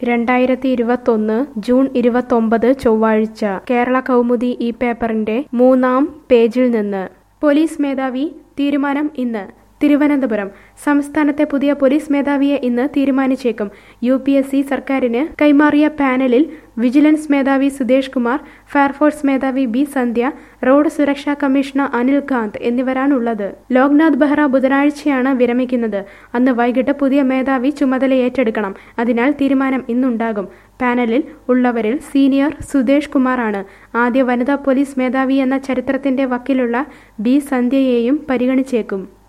രണ്ടായിരത്തി ഇരുപത്തൊന്ന് ജൂൺ ഇരുപത്തൊമ്പത് ചൊവ്വാഴ്ച കേരള കൗമുദി ഈ പേപ്പറിന്റെ മൂന്നാം പേജിൽ നിന്ന് പോലീസ് മേധാവി തീരുമാനം ഇന്ന് തിരുവനന്തപുരം സംസ്ഥാനത്തെ പുതിയ പോലീസ് മേധാവിയെ ഇന്ന് തീരുമാനിച്ചേക്കും യു പി എസ് സി സർക്കാരിന് കൈമാറിയ പാനലിൽ വിജിലൻസ് മേധാവി സുദേശ് കുമാർ ഫയർഫോഴ്സ് മേധാവി ബി സന്ധ്യ റോഡ് സുരക്ഷാ കമ്മീഷണർ അനിൽ കാന്ത് എന്നിവരാണുള്ളത് ലോക്നാഥ് ബെഹ്റ ബുധനാഴ്ചയാണ് വിരമിക്കുന്നത് അന്ന് വൈകിട്ട് പുതിയ മേധാവി ചുമതല ഏറ്റെടുക്കണം അതിനാൽ തീരുമാനം ഇന്നുണ്ടാകും പാനലിൽ ഉള്ളവരിൽ സീനിയർ സുദേശ് കുമാറാണ് ആദ്യ വനിതാ പോലീസ് മേധാവി എന്ന ചരിത്രത്തിന്റെ വക്കിലുള്ള ബി സന്ധ്യയെയും പരിഗണിച്ചേക്കും